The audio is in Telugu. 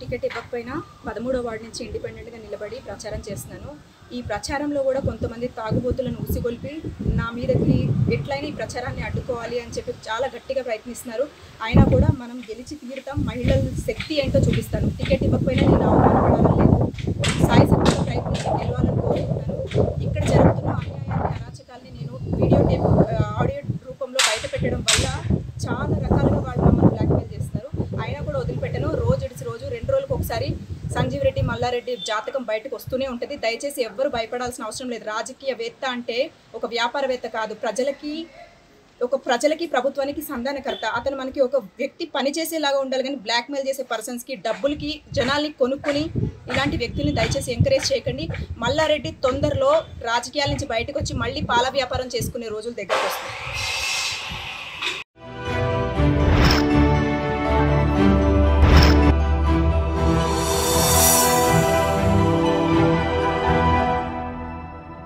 టికెట్ ఇవ్వకపోయినా పదమూడో వార్డు నుంచి ఇండిపెండెంట్గా నిలబడి ప్రచారం చేస్తున్నాను ఈ ప్రచారంలో కూడా కొంతమంది తాగుబోతులను ఉసిగొల్పి నా మీదకి ఎట్లయినా ఈ ప్రచారాన్ని అడ్డుకోవాలి అని చెప్పి చాలా గట్టిగా ప్రయత్నిస్తున్నారు అయినా కూడా మనం గెలిచి తీరుతాం మహిళల శక్తి ఏంటో చూపిస్తాను టికెట్ ఇవ్వకపోయినా నేను అవమానపడాలని లేదు సాయి శక్తిగా ప్రయత్నించి గెలవాలని కోరుకుంటున్నాను ఇక్కడ జరుగుతున్న అన్యాయాన్ని అరాచకాల్ని నేను వీడియో టేప్ ఆ, ఆడియో రూపంలో బయట పెట్టడం వల్ల చాలా రకాలుగా వాళ్ళు మమ్మల్ని బ్లాక్మెయిల్ చేస్తారు అయినా కూడా వదిలిపెట్టను రోజు ఇడిచి రోజు రెండు రోజులకు ఒకసారి సంజీవ్ రెడ్డి మల్లారెడ్డి జాతకం బయటకు వస్తూనే ఉంటుంది దయచేసి ఎవ్వరు భయపడాల్సిన అవసరం లేదు రాజకీయవేత్త అంటే ఒక వ్యాపారవేత్త కాదు ప్రజలకి ఒక ప్రజలకి ప్రభుత్వానికి సంధానకర్త అతను మనకి ఒక వ్యక్తి పని చేసేలాగా ఉండాలి కానీ బ్లాక్మెయిల్ చేసే పర్సన్స్కి డబ్బులకి జనాల్ని కొనుక్కుని ఇలాంటి వ్యక్తుల్ని దయచేసి ఎంకరేజ్ చేయకండి మల్లారెడ్డి తొందరలో రాజకీయాల నుంచి బయటకు వచ్చి మళ్ళీ పాల వ్యాపారం చేసుకునే రోజులు దగ్గరకు వస్తాయి